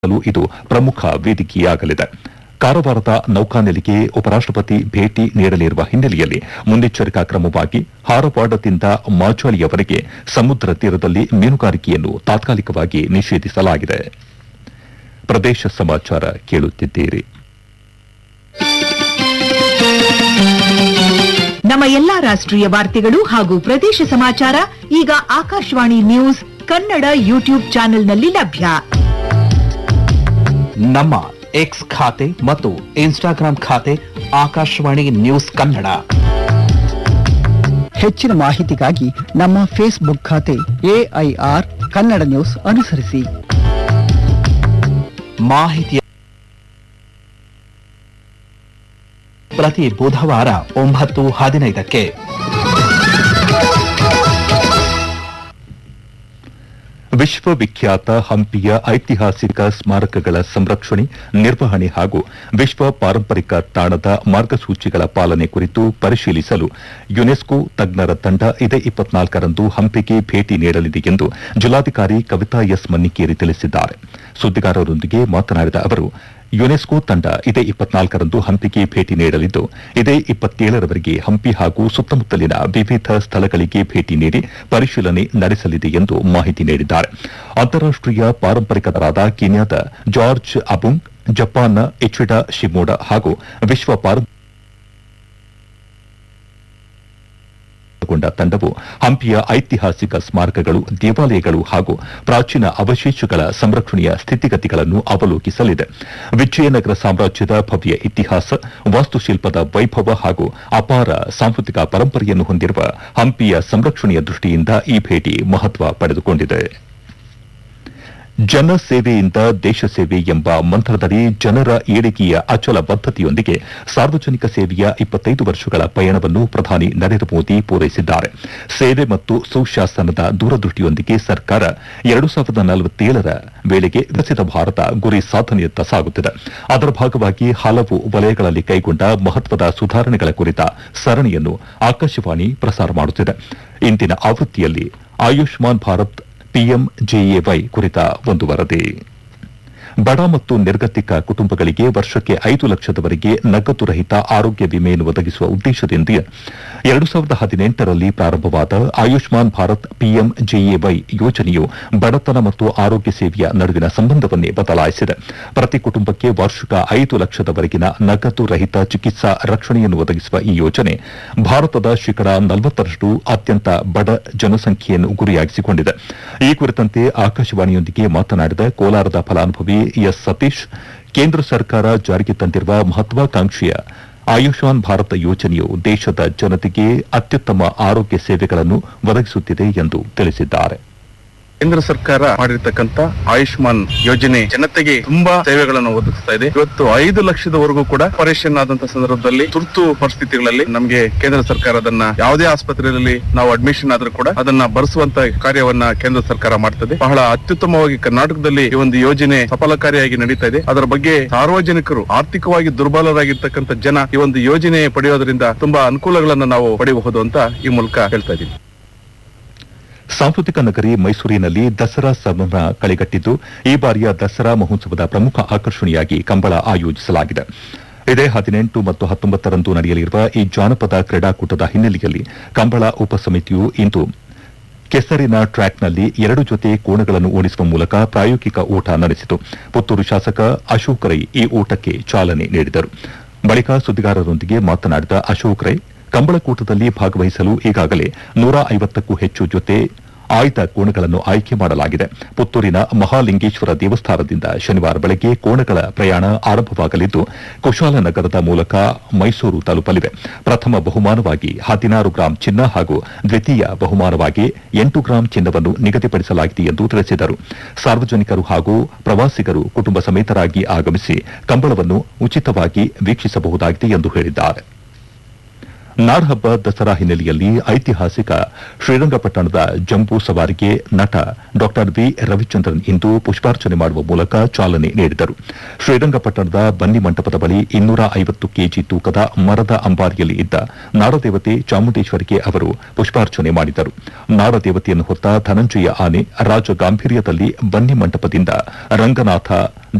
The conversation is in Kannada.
ಲು ಇದು ಪ್ರಮುಖ ವೇದಿಕೆಯಾಗಲಿದೆ ಕಾರವಾರದ ನೌಕಾನೆಲೆಗೆ ಉಪರಾಷ್ಟಪತಿ ಭೇಟಿ ನೀಡಲಿರುವ ಹಿನ್ನೆಲೆಯಲ್ಲಿ ಮುನ್ನೆಚ್ಚರಿಕಾ ಕ್ರಮವಾಗಿ ಹಾರವಾಡದಿಂದ ಮಾಜಾಳಿಯವರೆಗೆ ಸಮುದ್ರ ತೀರದಲ್ಲಿ ಮೀನುಗಾರಿಕೆಯನ್ನು ತಾತ್ಕಾಲಿಕವಾಗಿ ನಿಷೇಧಿಸಲಾಗಿದೆ ಪ್ರದೇಶ ಸಮಾಚಾರ ಕೇಳುತ್ತಿದ್ದೀರಿ ನಮ್ಮ ಎಲ್ಲಾ ರಾಷ್ಟ್ರೀಯ ವಾರ್ತೆಗಳು ಹಾಗೂ ಪ್ರದೇಶ ಸಮಾಚಾರ ಈಗ ಆಕಾಶವಾಣಿ ನ್ಯೂಸ್ ಕನ್ನಡ ಯೂಟ್ಯೂಬ್ ಚಾನೆಲ್ನಲ್ಲಿ ಲಭ್ಯ ನಮ್ಮ ಎಕ್ಸ್ ಖಾತೆ ಮತ್ತು ಇನ್ಸ್ಟಾಗ್ರಾಂ ಖಾತೆ ಆಕಾಶವಾಣಿ ನ್ಯೂಸ್ ಕನ್ನಡ ಹೆಚ್ಚಿನ ಮಾಹಿತಿಗಾಗಿ ನಮ್ಮ ಫೇಸ್ಬುಕ್ ಖಾತೆ ಎಐಆರ್ ಕನ್ನಡ ನ್ಯೂಸ್ ಅನುಸರಿಸಿ ಮಾಹಿತಿಯ ಪ್ರತಿ ಬುಧವಾರ ಒಂಬತ್ತು ಹದಿನೈದಕ್ಕೆ ವಿಶ್ವವಿಖ್ಯಾತ ಹಂಪಿಯ ಐತಿಹಾಸಿಕ ಸ್ಮಾರಕಗಳ ಸಂರಕ್ಷಣೆ ನಿರ್ವಹಣೆ ಹಾಗೂ ವಿಶ್ವ ಪಾರಂಪರಿಕ ತಾಣದ ಮಾರ್ಗಸೂಚಿಗಳ ಪಾಲನೆ ಕುರಿತು ಪರಿಶೀಲಿಸಲು ಯುನೆಸ್ಕೋ ತಜ್ಞರ ತಂಡ ಇದೇ ಇಪ್ಪತ್ನಾಲ್ಕರಂದು ಹಂಪಿಗೆ ಭೇಟಿ ನೀಡಲಿದೆ ಎಂದು ಜಿಲ್ಲಾಧಿಕಾರಿ ಕವಿತಾ ಎಸ್ ಮನ್ನಿಕೇರಿ ತಿಳಿಸಿದ್ದಾರೆ ಸುದ್ದಿಗಾರರೊಂದಿಗೆ ಮಾತನಾಡಿದ ಅವರು ಯುನೆಸ್ಕೋ ತಂಡ ಇದೇ ಇಪ್ಪತ್ನಾಲ್ಕರಂದು ಹಂಪಿಗೆ ಭೇಟಿ ನೀಡಲಿದ್ದು ಇದೇ ಇಪ್ಪತ್ತೇಳರವರೆಗೆ ಹಂಪಿ ಹಾಗೂ ಸುತ್ತಮುತ್ತಲಿನ ವಿವಿಧ ಸ್ಥಳಗಳಿಗೆ ಭೇಟಿ ನೀಡಿ ಪರಿಶೀಲನೆ ನಡೆಸಲಿದೆ ಎಂದು ಮಾಹಿತಿ ನೀಡಿದ್ದಾರೆ ಅಂತಾರಾಷ್ಟೀಯ ಪಾರಂಪರಿಕರಾದ ಕೀನ್ಯಾದ ಜಾರ್ಜ್ ಅಬುಂಗ್ ಜಪಾನ್ನ ಇಚಿಡಾ ಶಿಮೋಡಾ ಹಾಗೂ ವಿಶ್ವ ಪಾರಂಪರಿಕ ಗೊಂಡ ತಂಡವು ಹಂಪಿಯ ಐತಿಹಾಸಿಕ ಸ್ಮಾರಕಗಳು ದೇವಾಲಯಗಳು ಹಾಗೂ ಪ್ರಾಚೀನ ಅವಶೇಷಗಳ ಸಂರಕ್ಷಣೆಯ ಸ್ಥಿತಿಗತಿಗಳನ್ನು ಅವಲೋಕಿಸಲಿದೆ ವಿಜಯನಗರ ಸಾಮ್ರಾಜ್ಯದ ಭವ್ಯ ಇತಿಹಾಸ ವಾಸ್ತುಶಿಲ್ಪದ ವೈಭವ ಹಾಗೂ ಅಪಾರ ಸಾಂಸ್ಕೃತಿಕ ಪರಂಪರೆಯನ್ನು ಹೊಂದಿರುವ ಹಂಪಿಯ ಸಂರಕ್ಷಣೆಯ ದೃಷ್ಟಿಯಿಂದ ಈ ಭೇಟಿ ಮಹತ್ವ ಪಡೆದುಕೊಂಡಿದೆ ಜನ ಸೇವೆಯಿಂದ ದೇಶ ಸೇವೆ ಎಂಬ ಮಂತ್ರದಡಿ ಜನರ ಏಳಿಗೆಯ ಅಚಲ ಬದ್ಧತೆಯೊಂದಿಗೆ ಸಾರ್ವಜನಿಕ ಸೇವೆಯ ಇಪ್ಪತ್ತೈದು ವರ್ಷಗಳ ಪಯಣವನ್ನು ಪ್ರಧಾನಿ ನರೇಂದ್ರ ಮೋದಿ ಪೂರೈಸಿದ್ದಾರೆ ಸೇವೆ ಮತ್ತು ಸುಶಾಸನದ ದೂರದೃಷ್ಟಿಯೊಂದಿಗೆ ಸರ್ಕಾರ ಎರಡು ಸಾವಿರದ ನಲವತ್ತೇಳರ ವೇಳೆಗೆ ವಿಕಸಿತ ಭಾರತ ಗುರಿ ಸಾಧನೆಯತ್ತ ಸಾಗುತ್ತಿದೆ ಅದರ ಭಾಗವಾಗಿ ಹಲವು ವಲಯಗಳಲ್ಲಿ ಕೈಗೊಂಡ ಮಹತ್ವದ ಸುಧಾರಣೆಗಳ ಕುರಿತ ಸರಣಿಯನ್ನು ಆಕಾಶವಾಣಿ ಪ್ರಸಾರ ಮಾಡುತ್ತಿದೆ ಇಂದಿನ ಆವೃತ್ತಿಯಲ್ಲಿ ಆಯುಷ್ಮಾನ್ ಭಾರತ್ ಪಿಎಂಜೆಎವೈ ಕುರಿತ ಒಂದು ವರದಿ ಬಡ ಮತ್ತು ನಿರ್ಗತಿಕ ಕುಟುಂಬಗಳಿಗೆ ವರ್ಷಕ್ಕೆ ಐದು ಲಕ್ಷದವರೆಗೆ ನಗದು ರಹಿತ ಆರೋಗ್ಯ ವಿಮೆಯನ್ನು ಒದಗಿಸುವ ಉದ್ದೇಶದಿಂದ ಎರಡು ಸಾವಿರದ ಹದಿನೆಂಟರಲ್ಲಿ ಪ್ರಾರಂಭವಾದ ಆಯುಷ್ಮಾನ್ ಭಾರತ್ ಪಿಎಂಜೆಎವೈ ಯೋಜನೆಯು ಬಡತನ ಮತ್ತು ಆರೋಗ್ಯ ಸೇವೆಯ ನಡುವಿನ ಸಂಬಂಧವನ್ನೇ ಬದಲಾಯಿಸಿದೆ ಪ್ರತಿ ಕುಟುಂಬಕ್ಕೆ ವಾರ್ಷಿಕ ಐದು ಲಕ್ಷದವರೆಗಿನ ನಗದು ರಹಿತ ಚಿಕಿತ್ಸಾ ರಕ್ಷಣೆಯನ್ನು ಒದಗಿಸುವ ಈ ಯೋಜನೆ ಭಾರತದ ಶೇಕಡಾ ನಲವತ್ತರಷ್ಟು ಅತ್ಯಂತ ಬಡ ಜನಸಂಖ್ಯೆಯನ್ನು ಗುರಿಯಾಗಿಸಿಕೊಂಡಿದೆ ಈ ಕುರಿತಂತೆ ಆಕಾಶವಾಣಿಯೊಂದಿಗೆ ಮಾತನಾಡಿದ ಕೋಲಾರದ ಫಲಾನುಭವಿ ಎಸ್ ಸತೀಶ್ ಕೇಂದ್ರ ಸರ್ಕಾರ ಜಾರಿಗೆ ತಂದಿರುವ ಮಹತ್ವಾಕಾಂಕ್ಷೆಯ ಆಯುಷ್ಮಾನ್ ಭಾರತ ಯೋಜನೆಯು ದೇಶದ ಜನತೆಗೆ ಅತ್ಯುತ್ತಮ ಆರೋಗ್ಯ ಸೇವೆಗಳನ್ನು ಒದಗಿಸುತ್ತಿದೆ ಎಂದು ತಿಳಿಸಿದ್ದಾರೆ ಕೇಂದ್ರ ಸರ್ಕಾರ ಮಾಡಿರ್ತಕ್ಕಂತ ಆಯುಷ್ಮಾನ್ ಯೋಜನೆ ಜನತೆಗೆ ತುಂಬಾ ಸೇವೆಗಳನ್ನು ಒದಗಿಸ್ತಾ ಇದೆ ಇವತ್ತು ಐದು ಲಕ್ಷದವರೆಗೂ ಕೂಡ ಆಪರೇಷನ್ ಆದಂತ ಸಂದರ್ಭದಲ್ಲಿ ತುರ್ತು ಪರಿಸ್ಥಿತಿಗಳಲ್ಲಿ ನಮಗೆ ಕೇಂದ್ರ ಸರ್ಕಾರ ಅದನ್ನ ಯಾವುದೇ ಆಸ್ಪತ್ರೆಯಲ್ಲಿ ನಾವು ಅಡ್ಮಿಷನ್ ಆದ್ರೂ ಕೂಡ ಅದನ್ನ ಭರಿಸುವಂತ ಕಾರ್ಯವನ್ನ ಕೇಂದ್ರ ಸರ್ಕಾರ ಮಾಡ್ತದೆ ಬಹಳ ಅತ್ಯುತ್ತಮವಾಗಿ ಕರ್ನಾಟಕದಲ್ಲಿ ಈ ಒಂದು ಯೋಜನೆ ಸಫಲಕಾರಿಯಾಗಿ ನಡೀತಾ ಇದೆ ಅದರ ಬಗ್ಗೆ ಸಾರ್ವಜನಿಕರು ಆರ್ಥಿಕವಾಗಿ ದುರ್ಬಲರಾಗಿರ್ತಕ್ಕಂಥ ಜನ ಈ ಒಂದು ಯೋಜನೆ ಪಡೆಯೋದ್ರಿಂದ ತುಂಬಾ ಅನುಕೂಲಗಳನ್ನ ನಾವು ಪಡೆಯಬಹುದು ಅಂತ ಈ ಮೂಲಕ ಹೇಳ್ತಾ ಇದ್ದೀನಿ ಸಾಂಸ್ಕೃತಿಕ ನಗರಿ ಮೈಸೂರಿನಲ್ಲಿ ದಸರಾ ಸಂಭ್ರಮ ಕಳೆಗಟ್ಟಿದ್ದು ಈ ಬಾರಿಯ ದಸರಾ ಮಹೋತ್ಸವದ ಪ್ರಮುಖ ಆಕರ್ಷಣೆಯಾಗಿ ಕಂಬಳ ಆಯೋಜಿಸಲಾಗಿದೆ ಇದೇ ಹದಿನೆಂಟು ಮತ್ತು ಹತ್ತೊಂಬತ್ತರಂದು ನಡೆಯಲಿರುವ ಈ ಜಾನಪದ ಕ್ರೀಡಾಕೂಟದ ಹಿನ್ನೆಲೆಯಲ್ಲಿ ಕಂಬಳ ಉಪಸಮಿತಿಯು ಇಂದು ಕೆಸರಿನ ಟ್ರ್ಯಾಕ್ನಲ್ಲಿ ಎರಡು ಜೊತೆ ಕೋಣಗಳನ್ನು ಓಡಿಸುವ ಮೂಲಕ ಪ್ರಾಯೋಗಿಕ ಓಟ ನಡೆಸಿತು ಪುತ್ತೂರು ಶಾಸಕ ಅಶೋಕ್ ರೈ ಈ ಓಟಕ್ಕೆ ಚಾಲನೆ ನೀಡಿದರು ಬಳಿಕ ಸುದ್ದಿಗಾರರೊಂದಿಗೆ ಮಾತನಾಡಿದ ಅಶೋಕ್ ರೈ ಕಂಬಳಕೂಟದಲ್ಲಿ ಭಾಗವಹಿಸಲು ಈಗಾಗಲೇ ನೂರ ಐವತ್ತಕ್ಕೂ ಹೆಚ್ಚು ಜೊತೆ ಆಯ್ದ ಕೋಣಗಳನ್ನು ಆಯ್ಕೆ ಮಾಡಲಾಗಿದೆ ಪುತ್ತೂರಿನ ಮಹಾಲಿಂಗೇಶ್ವರ ದೇವಸ್ಥಾನದಿಂದ ಶನಿವಾರ ಬೆಳಗ್ಗೆ ಕೋಣಗಳ ಪ್ರಯಾಣ ಆರಂಭವಾಗಲಿದ್ದು ಕುಶಾಲನಗರದ ಮೂಲಕ ಮೈಸೂರು ತಲುಪಲಿವೆ ಪ್ರಥಮ ಬಹುಮಾನವಾಗಿ ಹದಿನಾರು ಗ್ರಾಂ ಚಿನ್ನ ಹಾಗೂ ದ್ವಿತೀಯ ಬಹುಮಾನವಾಗಿ ಎಂಟು ಗ್ರಾಂ ಚಿನ್ನವನ್ನು ನಿಗದಿಪಡಿಸಲಾಗಿದೆ ಎಂದು ತಿಳಿಸಿದರು ಸಾರ್ವಜನಿಕರು ಹಾಗೂ ಪ್ರವಾಸಿಗರು ಕುಟುಂಬ ಸಮೇತರಾಗಿ ಆಗಮಿಸಿ ಕಂಬಳವನ್ನು ಉಚಿತವಾಗಿ ವೀಕ್ಷಿಸಬಹುದಾಗಿದೆ ಎಂದು ಹೇಳಿದ್ದಾರೆ ನಾಡಹಬ್ಬ ದಸರಾ ಹಿನ್ನೆಲೆಯಲ್ಲಿ ಐತಿಹಾಸಿಕ ಶ್ರೀರಂಗಪಟ್ಟಣದ ಜಂಬೂ ಸವಾರಿಗೆ ನಟ ಡಾ ವಿ ರವಿಚಂದ್ರನ್ ಇಂದು ಪುಷ್ಪಾರ್ಚನೆ ಮಾಡುವ ಮೂಲಕ ಚಾಲನೆ ನೀಡಿದರು ಶ್ರೀರಂಗಪಟ್ಟಣದ ಬನ್ನಿ ಮಂಟಪದ ಬಳಿ ಇನ್ನೂರ ಐವತ್ತು ಕೆಜಿ ತೂಕದ ಮರದ ಅಂಬಾರಿಯಲ್ಲಿ ಇದ್ದ ನಾಡದೇವತೆ ಚಾಮುಂಡೇಶ್ವರಿಗೆ ಅವರು ಪುಷ್ಪಾರ್ಚನೆ ಮಾಡಿದರು ನಾಡದೇವತೆಯನ್ನು ಹೊತ್ತ ಧನಂಜಯ ಆನೆ ರಾಜ ಗಾಂಭೀರ್ಯದಲ್ಲಿ ಬನ್ನಿ ಮಂಟಪದಿಂದ ರಂಗನಾಥ